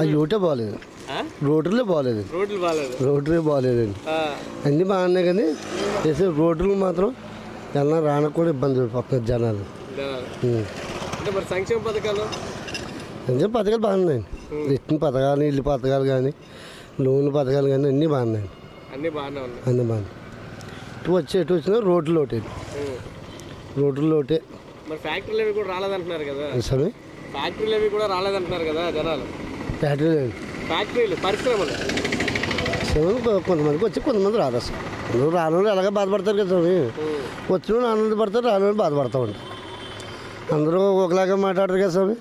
ఆ యూటే బాగాలేదు ఆ? రోడ్లే బాగాలేదు రోడ్లు బాగాలేదు రోడ్లే బాగాలేదండి ఆ, అన్నీ బాగున్నాయి కానీ చేసే రోడ్లు మాత్రం ఎలా రానకు కూడా ఇబ్బంది పడుతున్నారు జనాలు జనాలు. ఉం. అంటే మరి సంక్షేమ పథకాలు నిజం పథకాలు బాగున్నాయండి ఇచ్చిన పథకాలు ఇల్లు పథకాలు కానీ లోన్ పథకాలు కానీ అన్నీ బాగున్నాయండి అన్నీ బాగానే ఉన్నాయి అన్నీ బాగున్నాయి ఇటు వచ్చి ఎటు వచ్చినా రోడ్లు లోటే ఉం. రోడ్లు లోటే మరి ఫ్యాక్టరీలు అవి కూడా రాలేదంటున్నారు కదా నిజమే ఫ్యాక్టరీలు అవి కూడా రాలేదంటున్నారు కదా జనాలు ఫ్యాక్టరీ లేదు ఫ్యాక్టరీలు పరిశ్రమలు శివుడు కొ- కొంతమందికి వచ్చి కొంతమంది రాదు అసలు అందరూ రాని వాళ్ళు ఎలాగ బాధపడతారు కదా స్వామి ఉం. వచ్చిన వాళ్ళు ఆనందపడతారు రాని వాళ్ళు బాధపడతా ఉంటారు అందరూ ఒకలాగా మాట్లాడరు కదా స్వామి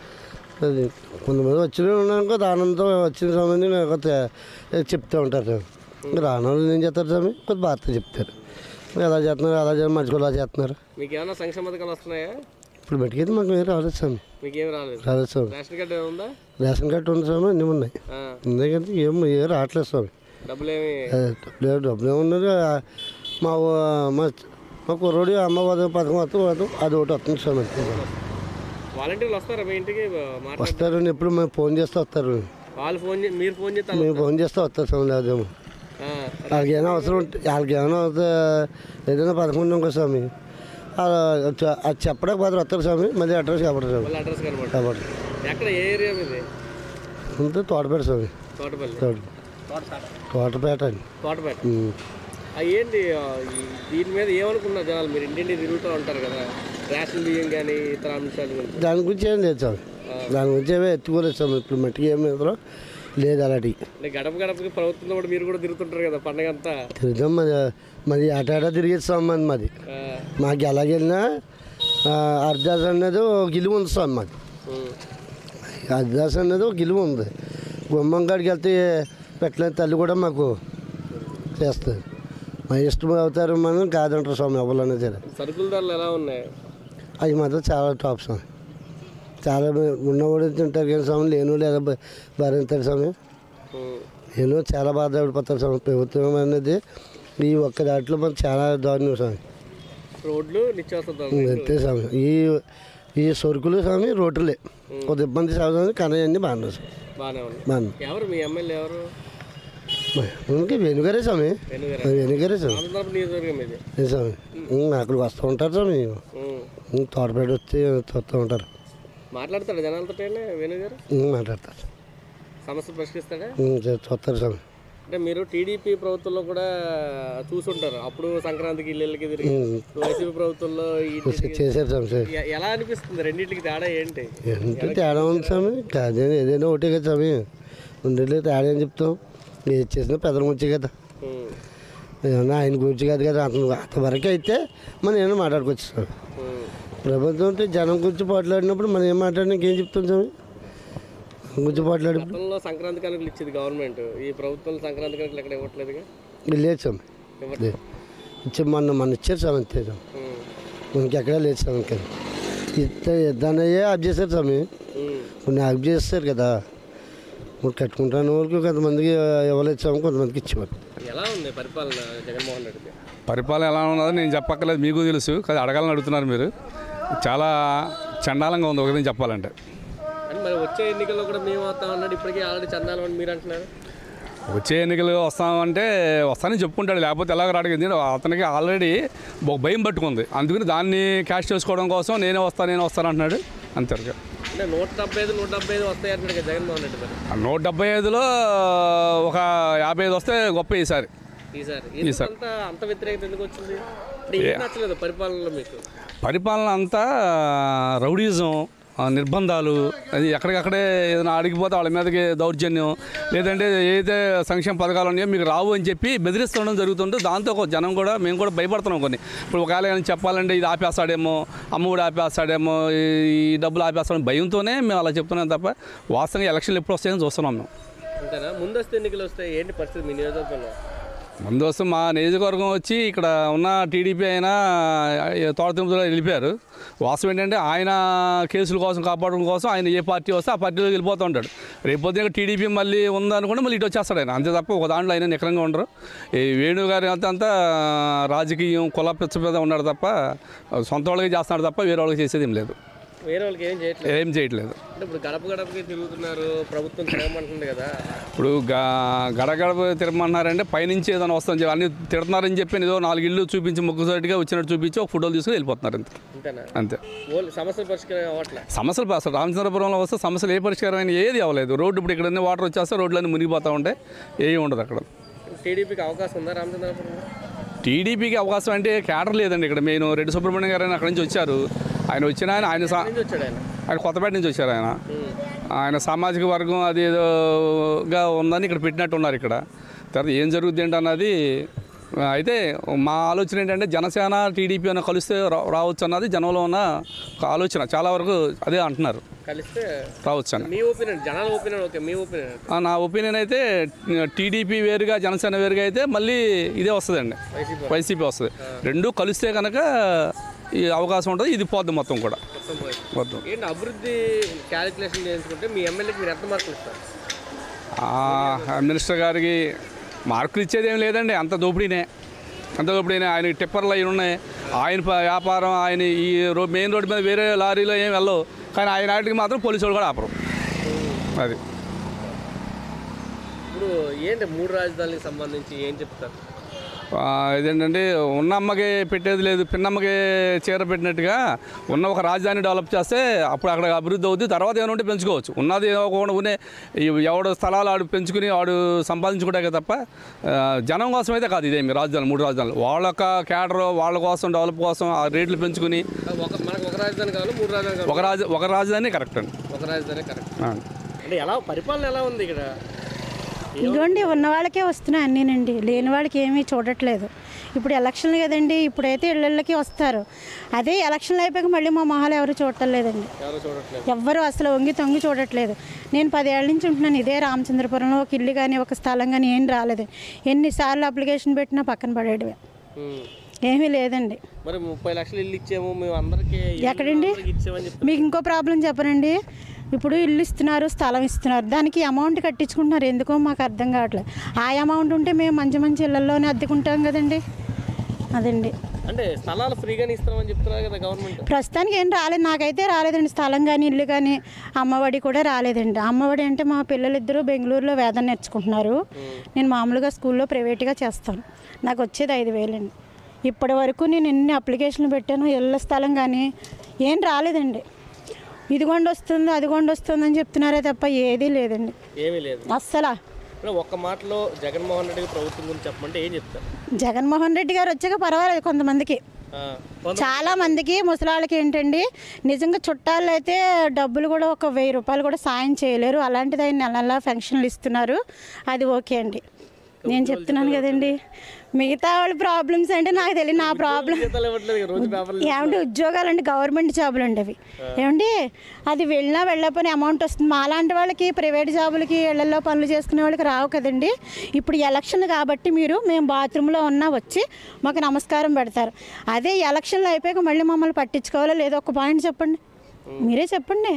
అది కొంతమంది వచ్చిన ఉన్నానుకో ఆనందంతో వచ్చిన స్వామిని నాకు తె- చెప్తూ ఉంటారు స్వామి రాని వాళ్ళు ఏం చేస్తారు స్వామి కొద్ది బాధతో చెప్తారు ఎలా చేస్తున్నారు అలా చేస్తున్నారు మంచిగా అలా చేస్తున్నారు మీకు ఏమైనా సంక్షేమ పథకాలు వస్తున్నాయా ఇప్పుడు బట్టికైతే మాకు ఏం రాలేదు స్వామి మీకు ఏమి రాలేదు రాలేదు స్వామి రేషన్ కార్డు ఏమైనా ఉందా రేషన్ కార్డు ఉంది స్వామి అన్నీ ఉన్నాయి ఆ, ఎందుకంటే ఏం ఏం రావట్లేదు స్వామి డబ్బులు ఏమి లేదు డబ్బులు ఏమున్నది మా ఊ- మా మా కుర్రోడి అమ్మ పథకం పథకం వస్తుంది అది అది ఒకటి వస్తుంది స్వామి అంతే. వాలంటీర్లు వస్తారా మీ ఇంటికి మాట్లాడ వస్తారు ఎప్పుడు మేము ఫోన్ చేస్తే వస్తారు వాళ్ళు ఫోన్ చే మీరు ఫోన్ చేస్తే మేము ఫోన్ చేస్తే వస్తారు స్వామి లేదేమో ఆ, వాళ్ళకి ఏమైనా అవసరం ఉంటే వాళ్ళకి ఏమైనా అవుతే ఏదైనా పథకం ఉన్నాం కదా స్వామి ఆ, చ- అది చెప్పడానికి మాత్రం వస్తారు స్వామి మళ్ళీ అడ్రస్ చెప్పడం స్వామి వాళ్ళ అడ్రస్ కనబడు కాబట్టి ఎక్కడ ఏ ఏరియా మీది అంతే తోటపేట స్వామి తోటపల్లి తోట తోటపేట అండి తోటపేట ఉం. ఆ, ఏంటి ఆ, ఈ- దీని మీద ఏమనుకున్నారు జనాలు మీరు ఇంటింటి తిరుగుతూ ఉంటారు కదా రేషన్ బియ్యం కానీ ఇతర అంశాల గురించి దాని గురించి ఏం లేదు స్వామి దాని గురించి ఏమీ ఎత్తుకోలేదు స్వామి ఇప్పుడు మట్టికి ఏమి ఎదురో లేదు అలాంటివి అంటే గడప గడపకి ప్రభుత్వంలో కూడా మీరు కూడా తిరుగుతుంటారు కదా పండగ అంతా తిరుగుతాం మరి మరి ఆటాట తిరిగేస్తాం మంది మాది ఆ, మాకు ఎలాగెళ్ళినా అర్ధాస్ అనేది ఒక గిలువ ఉంది స్వామి మాది ఉం. అర్ధాస్ అనేది ఒక గిలువ ఉంది గుమ్మం కాడికి వెళ్తే పెట్టలేని తల్లి కూడా మాకు చేస్తుంది మా ఇష్టం అవుతారు మనం కాదంటారు స్వామి ఎవరన్నా సరే సరుకుల ధరలు ఎలా ఉన్నాయి అవి మాత్రం చాలా టాప్ స్వామి చాలా ఉన్నవాడు తింటారు కానీ స్వామి లేని వాళ్ళు ఎలా భ- భరించారు స్వామి ఉం. నేను చాలా బాధపడిపోతాను స్వామి ప్రభుత్వం అనేది ఈ ఒక్క దాంట్లో మనం చాలా దారుణం స్వామి రోడ్లు నిత్యావసర ధరలు అంతే స్వామి ఈ ఈ సరుకులు స్వామి రోడ్లే కొద్ది ఇబ్బంది స్వామి కానీ అన్నీ బాగున్నాయి స్వామి బాగానే ఉన్నాయి బాగున్నాయి ఎవరు మీ ఎమ్మెల్యే ఎవరు ఇంకా వెనుగరే స్వామి వెనుగరా వెనుగరే స్వామి ఆంధ్రప్రదేశ్ నియోజకవర్గం ఇది ఏ స్వామి ఉమ్, అక్కడికి వస్తూ ఉంటారు స్వామి ఉం. ఉమ్, తోటపేట వచ్చి వస్తూ ఉంటారు మాట్లాడతాడు జనాలతో వెనుగారు ఉమ్, మాట్లాడతారు సమస్య పరిష్కరిస్తాడా ఉమ్, చూ- చూస్తారు స్వామి అంటే మీరు టీడీపీ ప్రభుత్వంలో కూడా చూసుంటారు అప్పుడు సంక్రాంతికి ఇళ్ళకి తిరిగి ఉమ్, వైసీపీ ప్రభుత్వంలో ఈ చేశారు స్వామి చేశారు. ఎ- ఎలా అనిపిస్తుంది రెండింటికి తేడా ఏంటి ఎంత తేడా ఉంది స్వామి కాదే ఏదైనా ఒకటే కదా స్వామి ఉండేది తేడా అని చెప్తాం ఏది చేసినా పెద్దల గురించి కదా ఉం. ఏమన్నా ఆయన గురించి కాదు కదా అంత అంతవరకు అయితే మనం ఏమైనా మాట్లాడుకోవచ్చు స్వామి ఉం. ప్రభుత్వం అంటే జనం గురించి పోట్లాడినప్పుడు మనం ఏం మాట్లాడినా ఇంకేం చెప్తాం స్వామి గురించి పోట్లాడి గతంలో సంక్రాంతి కానుకలు ఇచ్చేది గవర్నమెంట్ ఈ ప్రభుత్వం సంక్రాంతి కానుకలు ఎక్కడ ఇవ్వట్లేదుగా లేదు స్వామి ఇవ్వట్లేదు లేదు ఇచ్చి మొన్న మన ఇచ్చారు స్వామి అంతే స్వామి ఉం. మనకి ఎక్కడా లేదు స్వామి ఇంకా ఇద్ద ఇద్దనయ్యే ఆఫ్ చేశారు స్వామి ఉం. కొన్ని ఆఫ్ చేస్తారు కదా ఇప్పుడు కట్టుకుంటాను వరకు కొంతమందికి ఇవ్వలేదు స్వామి కొంతమందికి ఇచ్చేవారు ఎలా ఉంది పరిపాలన జగన్మోహన్ రెడ్డి పరిపాలన ఎలా ఉన్నదో నేను చెప్పక్కర్లేదు మీకు తెలుసు కానీ అడగాలని అడుగుతున్నారు మీరు చాలా చండాలంగా ఉంది ఒకటి చెప్పాలంటే అని మరి వచ్చే ఎన్నికల్లో కూడా మేము వస్తాం అన్నాడు ఇప్పటికీ ఆల్రెడీ చందాలం అని మీరు అంటున్నారు వచ్చే ఎన్నికలు వస్తామంటే వస్తానని చెప్పుకుంటాడు లేకపోతే ఎలాగ రాడు ఎందుకంటే అతనికి ఆల్రెడీ ఒక భయం పట్టుకుంది అందుకని దాన్ని క్యాష్ చేసుకోవడం కోసం నేనే వస్తాను నేనే వస్తాను అంటున్నాడు అంతవరకు అంటే నూట డెబ్బై ఐదు నూట డెబ్బై ఐదు వస్తాయి అంటున్నాడు కదా జగన్మోహన్ రెడ్డి మరి ఆ నూట డెబ్బై ఐదులో ఒక యాభై ఐదు వస్తే గొప్ప ఈసారి ఈసారి ఎందుకు అంత అంత వ్యతిరేకత ఎందుకు వచ్చింది అంటే ఏం నచ్చలేదు పరిపాలనలో మీకు పరిపాలన అంతా రౌడీజం ఆ నిర్బంధాలు అది ఎక్కడికక్కడే ఏదైనా అడిగిపోతే వాళ్ళ మీదకి దౌర్జన్యం లేదంటే ఏదైతే సంక్షేమ పథకాలు ఉన్నాయో మీకు రావు అని చెప్పి బెదిరిస్తుండడం జరుగుతుంటే దాంతో ఒక జనం కూడా మేము కూడా భయపడుతున్నాం కొన్ని ఇప్పుడు ఒకవేళ కానీ చెప్పాలంటే ఇది ఆపేస్తాడేమో అమ్మఒడి ఆపేస్తాడేమో ఈ డబ్బులు ఆపేస్తాడేమో భయంతోనే మేము అలా చెప్తున్నాం తప్ప వాస్తవంగా ఎలక్షన్లు ఎప్పుడు వస్తాయని చూస్తున్నాం మేము అంతేనా ముందస్తు ఎన్నికలు వస్తాయి ఏంటి పరిస్థితి మీ నియోజకవర్గంలో ముందు వస్తే మా నియోజకవర్గం వచ్చి ఇక్కడ ఉన్న టీడీపీ అయినా తోట తిరుమతిలో వెళ్ళిపోయారు వాస్తవం ఏంటంటే ఆయన కేసుల కోసం కాపాడడం కోసం ఆయన ఏ పార్టీ వస్తే ఆ పార్టీలో వెళ్ళిపోతూ ఉంటాడు రేపు పొద్దున టీడీపీ మళ్ళీ ఉందనుకుంటే మళ్ళీ ఇటు వచ్చేస్తాడు ఆయన అంతే తప్ప ఒక దాంట్లో ఆయన నిఖరంగా ఉండరు ఈ వేణు గారి అంతా అంతా రాజకీయం కుల పిచ్చ మీద ఉన్నాడు తప్ప సొంత వాళ్ళకి చేస్తున్నాడు తప్ప వేరే వాళ్ళకి చేసేది ఏం లేదు వేరే వాళ్ళకి ఏం చేయట్లేదు ఏం చేయట్లేదు అంటే ఇప్పుడు గడప గడపకి తిరుగుతున్నారు ప్రభుత్వం తిరగమంటుంది కదా ఇప్పుడు గా- గడగడప తిరగమన్నారంటే పైనుంచి ఏదైనా వస్తాం చెప్పి అన్ని తిడుతున్నారని చెప్పి ఏదో నాలుగు ఇల్లు చూపించి ముక్కుసరిగా వచ్చినట్టు చూపించి ఒక ఫోటోలు తీసుకుని వెళ్ళిపోతున్నారు అంతే అంతేనా అంతే ఓన్లీ సమస్యలు పరిష్కారం అవ్వట్లే సమస్యలు అసలు రామచంద్రపురంలో వస్తే సమస్యలు ఏ పరిష్కారమైన ఏది అవ్వలేదు రోడ్డు ఇప్పుడు ఇక్కడ వాటర్ వచ్చేస్తే రోడ్లన్నీ మునిగిపోతూ ఉంటాయి ఏమి ఉండదు అక్కడ టీడీపీకి అవకాశం ఉందా రామచంద్రపురంలో టీడీపీకి అవకాశం అంటే క్యాడర్ లేదండి ఇక్కడ నేను రెడ్డి సుబ్రహ్మణ్యం గారు అని అక్కడి నుంచి వచ్చారు ఆయన వచ్చిన ఆయన ఆయన సా- నుంచి వచ్చాడు ఆయన ఆయన కొత్తపేట నుంచి వచ్చారు ఆయన ఉమ్. ఆయన సామాజిక వర్గం అది ఏదోగా ఉందని ఇక్కడ పెట్టినట్టు ఉన్నారు ఇక్కడ తర్వాత ఏం జరుగుద్ది ఏంటి అన్నది ఆ, అయితే మా ఆలోచన ఏంటంటే జనసేన టీడీపీ అని కలిస్తే రా- రావచ్చు అన్నది జనంలో ఉన్న ఒక ఆలోచన చాలా వరకు అదే అంటున్నారు కలిస్తే రావచ్చు అని మీ ఒపీనియన్ జనాల ఒపీనియన్ ఓకే మీ ఒపీనియన్ ఆ, నా ఒపీనియన్ అయితే టీడీపీ వేరుగా జనసేన వేరుగా అయితే మళ్ళీ ఇదే వస్తుందండి వైసీపీ వైసీపీ వస్తుంది రెండు కలిస్తే కనుక ఈ అవకాశం ఉంటుంది ఇది పోద్ది మొత్తం కూడా మొత్తం పోయి. మొత్తం ఏంటి అభివృద్ధి క్యాలిక్యులేషన్ చేసుకుంటే మీ ఎమ్మెల్యేకి మీరు ఎంత మార్కులు ఇస్తారు ఆ, మినిస్టర్ గారికి మార్కులు ఇచ్చేది ఏం లేదండి అంత దోపిడీనే అంత దోపిడీనే ఆయన టిప్పర్లు అవి ఉన్నాయి ఆయన ప- వ్యాపారం ఆయన ఈ రో మెయిన్ రోడ్డు మీద వేరే లారీలో ఏం వెళ్ళవు కానీ ఆయన వాటికి మాత్రం పోలీసు వాళ్ళు కూడా ఆపరు అది ఇప్పుడు ఏంటి మూడు రాజధానులకు సంబంధించి ఏం చెప్తారు ఆ, ఇదేంటంటే ఉన్న అమ్మకి పెట్టేది లేదు పిన్నమ్మకి చీర పెట్టినట్టుగా ఉన్న ఒక రాజధాని డెవలప్ చేస్తే అప్పుడు అక్కడ అభివృద్ధి అవుద్ది తర్వాత ఏమైనా ఉంటే పెంచుకోవచ్చు ఉన్నది ఒకటి ఉనే ఎవడు స్థలాలు ఆడు పెంచుకుని వాడు సంపాదించుకుంటే తప్ప ఆ, జనం కోసం అయితే కాదు ఇదేమి రాజధాని మూడు రాజధానులు వాళ్ళ యొక్క క్యాడర్ వాళ్ళ కోసం డెవలప్ కోసం ఆ రేట్లు పెంచుకుని ఒక మనకు ఒక రాజధాని కావాలి మూడు రాజధాని కావాలి ఒక రాజ ఒక రాజధాని కరెక్ట్ అండి ఒక రాజధాని కరెక్ట్ ఆ. అంటే ఎలా పరిపాలన ఎలా ఉంది ఇక్కడ ఇదిగోండి ఉన్న వాళ్ళకే వస్తున్నాయి అన్నీనండి లేని వాళ్ళకి ఏమీ చూడట్లేదు ఇప్పుడు ఎలక్షన్లు కదండి ఇప్పుడైతే ఇళ్ళకి వస్తారు అదే ఎలక్షన్లు అయిపోయాక మళ్ళీ మా మొహాలు ఎవరు చూడటం లేదండి ఎవరు చూడట్లేదు ఎవ్వరు అసలు వంగి తొంగి చూడట్లేదు నేను పదేళ్ళ నుంచి ఉంటున్నాను ఇదే రామచంద్రపురంలో ఒక ఇల్లు కానీ ఒక స్థలం కానీ ఏం రాలేదు ఎన్నిసార్లు అప్లికేషన్ పెట్టినా పక్కన పడేయడమే ఉమ్. ఏమీ లేదండి మరి ముప్పై లక్షలు ఇల్లు ఇచ్చాము మేము అందరికి ఎక్కడండి? ఇచ్చామని చెప్తారు మీకు ఇంకో ప్రాబ్లం చెప్పనండి ఇప్పుడు ఇల్లు ఇస్తున్నారు స్థలం ఇస్తున్నారు దానికి అమౌంట్ కట్టించుకుంటున్నారు ఎందుకో మాకు అర్థం కావట్లేదు ఆ అమౌంట్ ఉంటే మేము మంచి మంచి ఇళ్ళల్లోనే అద్దెకుంటాం కదండి అదండి అంటే స్థలాలు ఫ్రీగానే ఇస్తామని చెప్తున్నారు కదా గవర్నమెంట్ ప్రస్తుతానికి ఏం రాలేదు నాకైతే రాలేదండి స్థలం కానీ ఇల్లు కానీ అమ్మఒడి కూడా రాలేదండి అమ్మఒడి అంటే మా పిల్లలిద్దరూ బెంగళూరులో వేదన నేర్చుకుంటున్నారు నేను మామూలుగా స్కూల్లో ప్రైవేట్గా చేస్తాను నాకు వచ్చేది ఐదు వేలండి ఇప్పటి వరకు నేను ఎన్ని అప్లికేషన్లు పెట్టాను ఇళ్ళ స్థలం కానీ ఏం రాలేదండి ఇదిగోండి వస్తుంది అదిగోండి వస్తుంది అని చెప్తున్నారే తప్ప ఏదీ లేదండి ఏమీ లేదు అస్సలా ఇప్పుడు ఒక్క మాటలో జగన్మోహన్ రెడ్డి ప్రభుత్వం గురించి చెప్పమంటే ఏం చెప్తారు జగన్మోహన్ రెడ్డి గారు వచ్చాక పర్వాలేదు కొంతమందికి ఆ, కొంత- చాలా మందికి ముసలాళ్ళకి ఏంటండి నిజంగా చుట్టాలు అయితే డబ్బులు కూడా ఒక వెయ్యి రూపాయలు కూడా సాయం చేయలేరు అలాంటిది ఆయన నెల నెల ఫంక్షన్లు ఇస్తున్నారు అది ఓకే అండి నేను చెప్తున్నాను కదండి మిగతా వాళ్ళ ప్రాబ్లమ్స్ అంటే నాకు తెలియదు నా ప్రాబ్లం జీతాలు ఇవ్వట్లేదు ఇక రోజు పేపర్లు ఏమంటే ఉద్యోగాలు అంటే గవర్నమెంట్ జాబులు అండి అవి ఏమండి అది వెళ్ళినా వెళ్ళకపోయినా అమౌంట్ వస్తుంది మా లాంటి వాళ్ళకి ప్రైవేట్ జాబులకి ఇళ్లలో పనులు చేసుకునే వాళ్ళకి రావు కదండి ఇప్పుడు ఎలక్షన్ కాబట్టి మీరు మేము బాత్రూంలో ఉన్నా వచ్చి మాకు నమస్కారం పెడతారు అదే ఎలక్షన్లు అయిపోయాక మళ్ళీ మమ్మల్ని పట్టించుకోవాలో లేదో ఒక పాయింట్ చెప్పండి మీరే చెప్పండి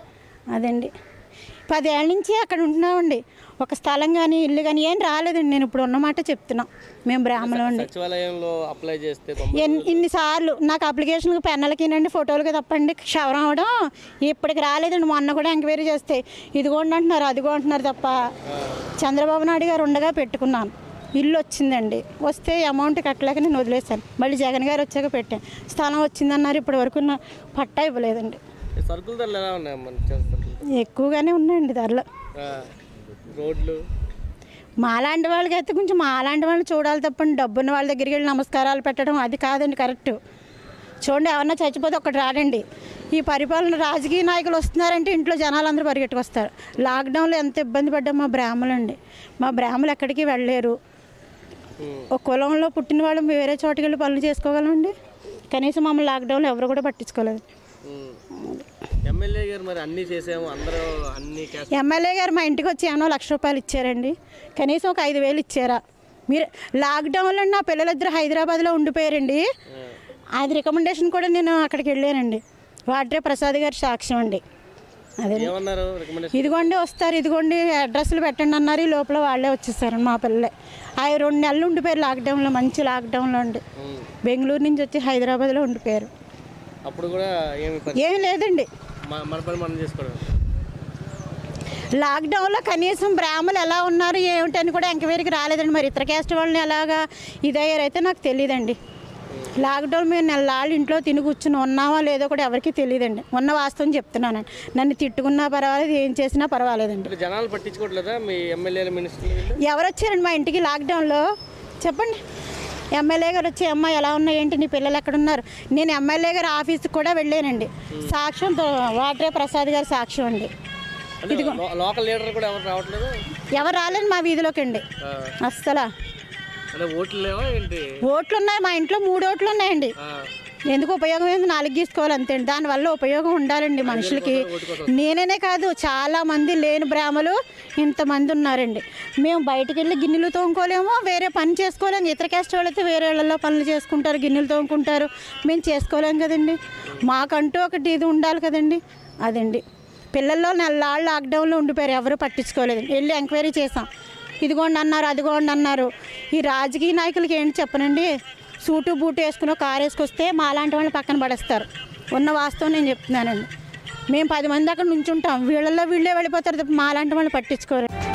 అదండి పదేళ్ళ నుంచి అక్కడ ఉంటున్నామండి ఒక స్థలం కానీ ఇల్లు కానీ ఏం రాలేదండి నేను ఇప్పుడు ఉన్నమాట చెప్తున్నా మేము బ్రాహ్మణం అండి సచివాలయంలో అప్లై చేస్తే తొంభై ఎన్ ఇన్నిసార్లు నాకు అప్లికేషన్కి పెన్నులకినండి ఫోటోలకి తప్పండి క్షవరం అవడం ఇప్పటికి రాలేదండి మొన్న కూడా ఎంక్వైరీ చేస్తే ఇదిగోండి అంటున్నారు అదిగో అంటున్నారు తప్ప చంద్రబాబు నాయుడు గారు ఉండగా పెట్టుకున్నాను ఇల్లు వచ్చిందండి వస్తే అమౌంట్ కట్టలేక నేను వదిలేశాను మళ్ళీ జగన్ గారు వచ్చాక పెట్టాను స్థలం వచ్చిందన్నారు ఇప్పటి వరకు నా పట్టా ఇవ్వలేదండి ఈ సరుకుల ధరలు ఎలా ఉన్నాయి మన సరుకులు ఎక్కువగానే ఉన్నాయండి ధరలు ఆ, రోడ్లు మాలాంటి వాళ్ళకైతే కొంచెం మాలాంటి వాళ్ళని చూడాలి తప్పండి డబ్బున్న వాళ్ళ దగ్గరికి వెళ్ళి నమస్కారాలు పెట్టడం అది కాదండి కరెక్ట్ చూడండి ఎవరన్నా చచ్చిపోతే ఒకటి రాడండి ఈ పరిపాలన రాజకీయ నాయకులు వస్తున్నారంటే ఇంట్లో జనాలు అందరూ పరిగెట్టుకొస్తారు లాక్డౌన్లో ఎంత ఇబ్బంది పడ్డాం మా బ్రాహ్మలండి మా బ్రాహ్మలు ఎక్కడికి వెళ్ళలేరు ఉమ్. ఒక కులంలో పుట్టిన వాళ్ళు వేరే చోటుకి వెళ్ళి పనులు చేసుకోగలమండి కనీసం మమ్మల్ని లాక్డౌన్లో ఎవరు కూడా పట్టించుకోలేదు ఉమ్. ఎమ్మెల్యే గారు మరి అన్నీ చేసాము అందరూ అన్ని క్యాస్ట్ ఎమ్మెల్యే గారు మా ఇంటికి వచ్చి ఏమో లక్ష రూపాయలు ఇచ్చారండి కనీసం ఒక ఐదు వేలు ఇచ్చారా మీరు లాక్డౌన్లో నా పిల్లలిద్దరు హైదరాబాద్లో ఉండిపోయారండి అది రికమెండేషన్ కూడా నేను అక్కడికి వెళ్ళానండి వాడ్రే ప్రసాద్ గారి సాక్ష్యం అండి అదే ఏమన్నారు రికమెండేషన్ ఇదిగోండి వస్తారు ఇదిగోండి అడ్రస్లు పెట్టండి అన్నారు ఈ లోపల వాళ్ళే వచ్చేసారు మా పిల్లలే అవి రెండు నెలలు ఉండిపోయారు లాక్డౌన్లో మంచి లాక్డౌన్లో ఉండి బెంగళూరు నుంచి వచ్చి హైదరాబాద్లో ఉండిపోయారు అప్పుడు కూడా ఏమి పరి- ఏం లేదండి మ- మన పని మనం చేసుకోవడం లాక్డౌన్లో కనీసం బ్రాహ్మలు ఎలా ఉన్నారు ఏమిటని కూడా ఎంక్వైరీకి రాలేదండి మరి ఇతర క్యాస్ట్ వాళ్ళని ఎలాగా ఇదయ్యారైతే నాకు తెలియదండి లాక్డౌన్ మేము నెలలాళ్ళు ఇంట్లో తిని కూర్చుని ఉన్నామో లేదో కూడా ఎవరికీ తెలియదండి ఉన్న వాస్తవం చెప్తున్నానండి నన్ను తిట్టుకున్నా పర్వాలేదు ఏం చేసినా పర్వాలేదండి అంటే జనాలు పట్టించుకోవట్లేదా మీ ఎమ్మెల్యేల మినిస్టర్లు వీళ్ళు ఎవరు వచ్చారండి మా ఇంటికి లాక్డౌన్లో చెప్పండి ఎమ్మెల్యే గారు వచ్చి అమ్మ ఎలా ఉన్నాయి ఏంటి నీ పిల్లలు ఎక్కడ ఉన్నారు నేను ఎమ్మెల్యే గారి ఆఫీస్కి కూడా వెళ్ళానండి సాక్ష్యం తో- వాటరే ప్రసాద్ గారి సాక్ష్యం అండి అంటే లో- లోకల్ లీడర్ కూడా ఎవరు రావట్లేదు ఎవరు రాలేదు మా వీధిలోకి అండి ఆ, అస్సలా అంటే ఓట్లు లేవా ఏంటి ఓట్లు ఉన్నాయి మా ఇంట్లో మూడు ఓట్లు ఉన్నాయండి ఆ, ఎందుకు ఉపయోగం ఏంది నాలుగు గీసుకోవాలి అంతే దానివల్ల ఉపయోగం ఉండాలండి మనుషులకి నేనే కాదు చాలా మంది లేని బ్రాహ్మలు ఇంతమంది ఉన్నారండి మేము బయటికి వెళ్ళి గిన్నెలు తోముకోలేము వేరే పని చేసుకోలేము ఇతర క్యాస్ట్ వాళ్ళైతే వేరే వాళ్ళలో పనులు చేసుకుంటారు గిన్నెలు తోముకుంటారు మేము చేసుకోలేం కదండి మాకంటూ ఒకటి ఇది ఉండాలి కదండి అదండి పిల్లల్లో నెలలాళ్ళు లాక్డౌన్లో ఉండిపోయారు ఎవరు పట్టించుకోలేదు వెళ్ళి ఎంక్వైరీ చేసాం ఇదిగోండి అన్నారు అదిగోండి అన్నారు ఈ రాజకీయ నాయకులకి ఏంటి చెప్పనండి సూటు బూటు వేసుకుని ఒక కారు వేసుకొస్తే మా లాంటి వాళ్ళని పక్కన పడేస్తారు ఉన్న వాస్తవం నేను చెప్తున్నానండి మేము పది మంది అక్కడ నుంచుంటాం వీళ్ళల్లో వీళ్ళే వెళ్ళిపోతారు తప్ప మా లాంటి వాళ్ళని పట్టించుకోరు